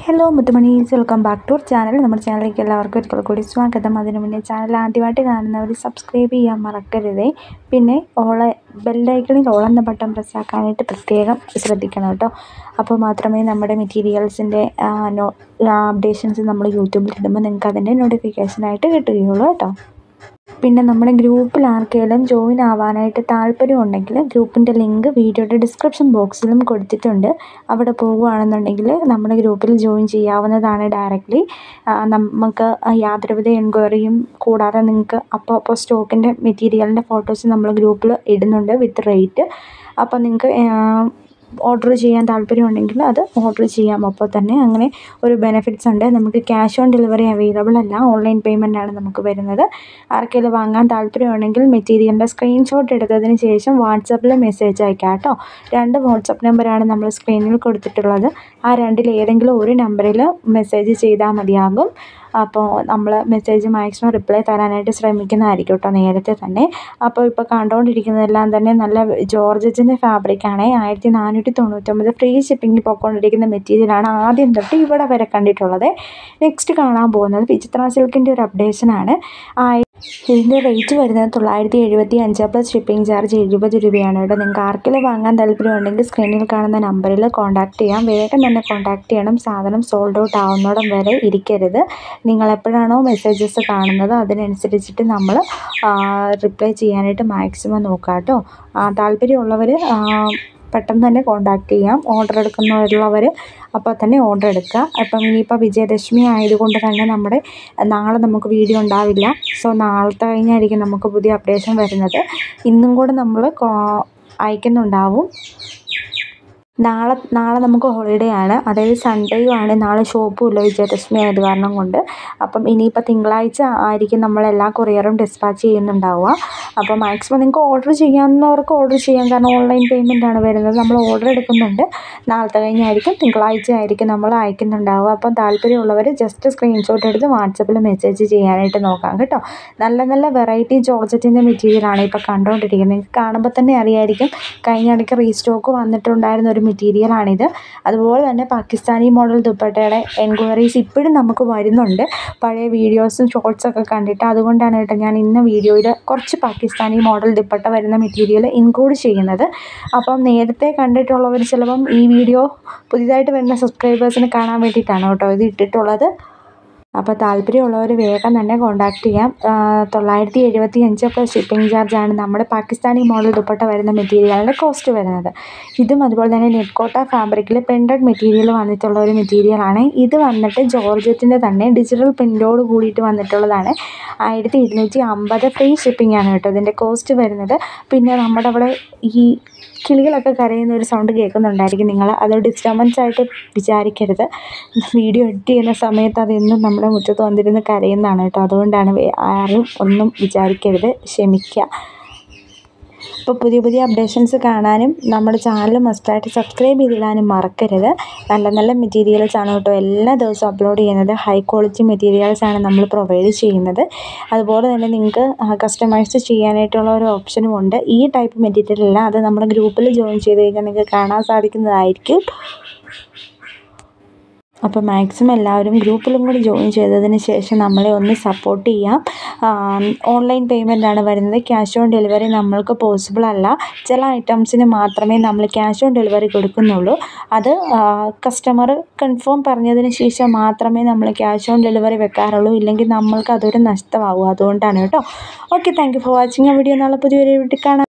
hello മുത്തുമണീസ് welcome back to channel നമ്മുടെ ചാനലിലേക്ക് എല്ലാവർക്കും ഒരിക്കൽ കൂടി സ്വാഗതം അതിനു മുന്നേ ചാനൽ ആദ്യമായിട്ട് കാണുന്നവർ സബ്സ്ക്രൈബ് ചെയ്യാൻ മറക്കരുതേ പിന്നെ ഓള ബെല്ലൈക്കണിൽ ഓൾ എന്ന ബട്ടൺ പ്രസ് ആക്കാനായിട്ട് പ്രത്യേകം ശ്രദ്ധിക്കണം കേട്ടോ അപ്പോൾ മാത്രമേ നമ്മുടെ മെറ്റീരിയൽസിൻ്റെ നോ അപ്ഡേഷൻസ് നമ്മൾ യൂട്യൂബിൽ ഇടുമ്പോൾ നിങ്ങൾക്ക് അതിൻ്റെ നോട്ടിഫിക്കേഷനായിട്ട് കിട്ടുകയുള്ളൂ കേട്ടോ പിന്നെ നമ്മുടെ ഗ്രൂപ്പിൽ ആർക്കെങ്കിലും ജോയിൻ ആവാനായിട്ട് താല്പര്യമുണ്ടെങ്കിൽ ഗ്രൂപ്പിൻ്റെ ലിങ്ക് വീഡിയോയുടെ ഡിസ്ക്രിപ്ഷൻ ബോക്സിലും കൊടുത്തിട്ടുണ്ട് അവിടെ പോകുകയാണെന്നുണ്ടെങ്കിൽ നമ്മുടെ ഗ്രൂപ്പിൽ ജോയിൻ ചെയ്യാവുന്നതാണ് ഡയറക്റ്റ്ലി നമുക്ക് യാതൊരുവിധ എൻക്വയറിയും കൂടാതെ നിങ്ങൾക്ക് അപ്പോൾ അപ്പോൾ സ്റ്റോക്കിൻ്റെ മെറ്റീരിയലിൻ്റെ ഫോട്ടോസ് നമ്മൾ ഗ്രൂപ്പിൽ ഇടുന്നുണ്ട് വിത്ത് റേറ്റ് അപ്പോൾ നിങ്ങൾക്ക് ഓർഡർ ചെയ്യാൻ താല്പര്യമുണ്ടെങ്കിൽ അത് ഓർഡർ ചെയ്യാം അപ്പോൾ തന്നെ അങ്ങനെ ഒരു ബെനിഫിറ്റ്സ് ഉണ്ട് നമുക്ക് ക്യാഷ് ഓൺ ഡെലിവറി അവൈലബിൾ അല്ല ഓൺലൈൻ പേയ്മെൻ്റ് ആണ് നമുക്ക് വരുന്നത് ആർക്കെങ്കിലും വാങ്ങാൻ താല്പര്യമുണ്ടെങ്കിൽ മെറ്റീരിയലിൻ്റെ സ്ക്രീൻഷോട്ട് എടുത്തതിന് ശേഷം വാട്സപ്പിൽ മെസ്സേജ് അയക്കാം കേട്ടോ രണ്ട് വാട്സപ്പ് നമ്പറാണ് നമ്മൾ സ്ക്രീനിൽ കൊടുത്തിട്ടുള്ളത് ആ രണ്ടിൽ ഏതെങ്കിലും ഒരു നമ്പറിൽ മെസ്സേജ് ചെയ്താൽ മതിയാകും അപ്പോൾ നമ്മൾ മെസ്സേജ് മാക്സിമം റിപ്ലൈ തരാനായിട്ട് ശ്രമിക്കുന്നതായിരിക്കും കേട്ടോ നേരത്തെ തന്നെ അപ്പോൾ ഇപ്പോൾ കണ്ടുകൊണ്ടിരിക്കുന്നതെല്ലാം തന്നെ നല്ല ജോർജറ്റിൻ്റെ ഫാബ്രിക്കാണ് ആയിരത്തി നാനൂറ്റി തൊണ്ണൂറ്റൊമ്പത് ഫ്രീ ഷിപ്പിംഗിൽ പോയിക്കൊണ്ടിരിക്കുന്ന മെറ്റീരിയലാണ് ആദ്യം തൊട്ട് ഇവിടെ വരെ കണ്ടിട്ടുള്ളത് നെക്സ്റ്റ് കാണാൻ പോകുന്നത് വിചിത്ര സിൽക്കിൻ്റെ ഒരു അപ്ഡേഷനാണ് ഇതിൻ്റെ റേറ്റ് വരുന്നത് തൊള്ളായിരത്തി എഴുപത്തി അഞ്ച് പ്ലസ് ഷിപ്പിംഗ് ചാർജ് എഴുപത് രൂപയാണ് കേട്ടോ നിങ്ങൾക്ക് ആർക്കെങ്കിലും വാങ്ങാൻ താല്പര്യമുണ്ടെങ്കിൽ സ്ക്രീനിൽ കാണുന്ന നമ്പറിൽ കോൺടാക്റ്റ് ചെയ്യാം വേഗം തന്നെ കോൺടാക്റ്റ് ചെയ്യണം സാധനം സോൾഡ് ഔട്ട് ആവുന്നോടം വരെ ഇരിക്കരുത് നിങ്ങൾ എപ്പോഴാണോ മെസ്സേജസ് കാണുന്നത് അതിനനുസരിച്ചിട്ട് നമ്മൾ റിപ്ലൈ ചെയ്യാനായിട്ട് മാക്സിമം നോക്കുക കേട്ടോ താല്പര്യമുള്ളവർ പെട്ടെന്ന് തന്നെ കോൺടാക്റ്റ് ചെയ്യാം ഓർഡർ എടുക്കുന്നവരുള്ളവർ അപ്പോൾ തന്നെ ഓർഡർ എടുക്കുക അപ്പം ഇനിയിപ്പോൾ വിജയദശമി ആയതുകൊണ്ട് തന്നെ നമ്മുടെ നാളെ നമുക്ക് വീഡിയോ ഉണ്ടാവില്ല സോ നാളത്തെ കഴിഞ്ഞായിരിക്കും നമുക്ക് പുതിയ അപ്ഡേഷൻ വരുന്നത് ഇന്നും കൂടെ നമ്മൾ അയക്കുന്നുണ്ടാവും നാളെ നാളെ നമുക്ക് ഹോളിഡേ ആണ് അതായത് സൺഡേയും ആണ് നാളെ ഷോപ്പും ഇല്ല വിജയദശമി ആയത് കാരണം കൊണ്ട് അപ്പം ഇനിയിപ്പോൾ തിങ്കളാഴ്ച ആയിരിക്കും നമ്മൾ എല്ലാ കൊറിയറും ഡിസ്പാച്ച് ചെയ്യുന്നുണ്ടാവുക അപ്പോൾ മാക്സിമം നിങ്ങൾക്ക് ഓർഡർ ചെയ്യാവുന്നവർക്ക് ഓർഡർ ചെയ്യാം കാരണം ഓൺലൈൻ പേയ്മെൻ്റ് ആണ് വരുന്നത് നമ്മൾ ഓർഡർ എടുക്കുന്നുണ്ട് നാളത്തെ കഴിഞ്ഞായിരിക്കും തിങ്കളാഴ്ച ആയിരിക്കും നമ്മൾ അയക്കുന്നുണ്ടാവുക അപ്പം താല്പര്യമുള്ളവർ ജസ്റ്റ് സ്ക്രീൻഷോട്ട് എടുത്ത് വാട്സപ്പിൽ മെസ്സേജ് ചെയ്യാനായിട്ട് നോക്കാം കേട്ടോ നല്ല നല്ല വെറൈറ്റി ജോർജറ്റിൻ്റെ മെറ്റീരിയലാണ് ഇപ്പോൾ കണ്ടുകൊണ്ടിരിക്കുന്നത് നിങ്ങൾക്ക് കാണുമ്പോൾ തന്നെ അറിയായിരിക്കും കഴിഞ്ഞ ഇടയ്ക്ക് റീസ്റ്റോക്ക് വന്നിട്ടുണ്ടായിരുന്ന ഒരു മെറ്റീരിയലാണിത് അതുപോലെ തന്നെ പാകിസ്ഥാനി മോഡൽ ദുപ്പട്ടയുടെ എൻക്വയറീസ് ഇപ്പോഴും നമുക്ക് വരുന്നുണ്ട് പഴയ വീഡിയോസും ഷോർട്സൊക്കെ കണ്ടിട്ട് അതുകൊണ്ടാണ് കേട്ടോ ഞാൻ ഇന്ന് വീഡിയോയിൽ കുറച്ച് പാകിസ്ഥാനി മോഡൽ ദുപ്പട്ട വരുന്ന മെറ്റീരിയൽ ഇൻക്ലൂഡ് ചെയ്യുന്നത് അപ്പം നേരത്തെ കണ്ടിട്ടുള്ളവർ ചിലപ്പം ഈ വീഡിയോ പുതിയതായിട്ട് വരുന്ന സബ്സ്ക്രൈബേഴ്സിന് കാണാൻ വേണ്ടിയിട്ടാണ് കേട്ടോ ഇത് ഇട്ടിട്ടുള്ളത് അപ്പോൾ താല്പര്യമുള്ളവർ വേഗം തന്നെ കോൺടാക്റ്റ് ചെയ്യാം തൊള്ളായിരത്തി എഴുപത്തി അഞ്ച് പ്ലസ് ഷിപ്പിംഗ് ചാർജാണ് നമ്മുടെ പാകിസ്ഥാനി മോഡൽ ദുപ്പട്ട വരുന്ന മെറ്റീരിയലിൻ്റെ കോസ്റ്റ് വരുന്നത് ഇതും അതുപോലെ തന്നെ നെറ്റ്കോട്ട ഫാബ്രിക്കിൽ പ്രിൻറ്റഡ് മെറ്റീരിയൽ വന്നിട്ടുള്ള ഒരു മെറ്റീരിയലാണ് ഇത് വന്നിട്ട് ജോർജറ്റിൻ്റെ തന്നെ ഡിജിറ്റൽ പ്രിൻ്റോട് കൂടിയിട്ട് വന്നിട്ടുള്ളതാണ് ആയിരത്തി ഇരുന്നൂറ്റി അമ്പത് ഫ്രീ ഷിപ്പിംഗ് ആണ് കേട്ടോ ഇതിൻ്റെ കോസ്റ്റ് വരുന്നത് പിന്നെ നമ്മുടെ അവിടെ ഈ കിളികളൊക്കെ കരയുന്ന ഒരു സൗണ്ട് കേൾക്കുന്നുണ്ടായിരിക്കും നിങ്ങൾ അത് ഡിസ്റ്റർബൻസ് ആയിട്ട് വിചാരിക്കരുത് വീഡിയോ എഡിറ്റ് ചെയ്യുന്ന സമയത്ത് അതെന്നും നമ്മുടെ മുറ്റത്ത് വന്നിരുന്ന് കരയുന്നതാണ് കേട്ടോ അതുകൊണ്ടാണ് ആരും ഒന്നും വിചാരിക്കരുത് ക്ഷമിക്കുക അപ്പോൾ പുതിയ പുതിയ അപ്ഡേഷൻസ് കാണാനും നമ്മുടെ ചാനൽ മസ്റ്റായിട്ട് സബ്സ്ക്രൈബ് ചെയ്തിടാനും മറക്കരുത് നല്ല നല്ല മെറ്റീരിയൽസ് ആണ് കേട്ടോ എല്ലാ ദിവസവും അപ്ലോഡ് ചെയ്യുന്നത് ഹൈ ക്വാളിറ്റി മെറ്റീരിയൽസ് ആണ് നമ്മൾ പ്രൊവൈഡ് ചെയ്യുന്നത് അതുപോലെ തന്നെ നിങ്ങൾക്ക് കസ്റ്റമൈസ് ചെയ്യാനായിട്ടുള്ള ഒരു ഓപ്ഷനും ഉണ്ട് ഈ ടൈപ്പ് മെറ്റീരിയൽ അല്ല അത് നമ്മുടെ ഗ്രൂപ്പിൽ ജോയിൻ ചെയ്ത് കഴിഞ്ഞാൽ നിങ്ങൾക്ക് കാണാൻ സാധിക്കുന്നതായിരിക്കും അപ്പോൾ മാക്സിമം എല്ലാവരും ഗ്രൂപ്പിലും കൂടി ജോയിൻ ചെയ്തതിന് ശേഷം നമ്മളെ ഒന്ന് സപ്പോർട്ട് ചെയ്യാം ഓൺലൈൻ പേയ്മെൻ്റ് ആണ് വരുന്നത് ക്യാഷ് ഓൺ ഡെലിവറി നമ്മൾക്ക് പോസിബിൾ അല്ല ചില ഐറ്റംസിന് മാത്രമേ നമ്മൾ ക്യാഷ് ഓൺ ഡെലിവറി കൊടുക്കുന്നുള്ളൂ അത് കസ്റ്റമർ കൺഫേം പറഞ്ഞതിന് ശേഷം മാത്രമേ നമ്മൾ ക്യാഷ് ഓൺ ഡെലിവറി വെക്കാറുള്ളൂ ഇല്ലെങ്കിൽ നമ്മൾക്ക് അതൊരു നഷ്ടമാകും അതുകൊണ്ടാണ് കേട്ടോ okay thank you for watching ആ വീഡിയോ നാളെ പുതിയൊരു വീട്ടിൽ കാണാം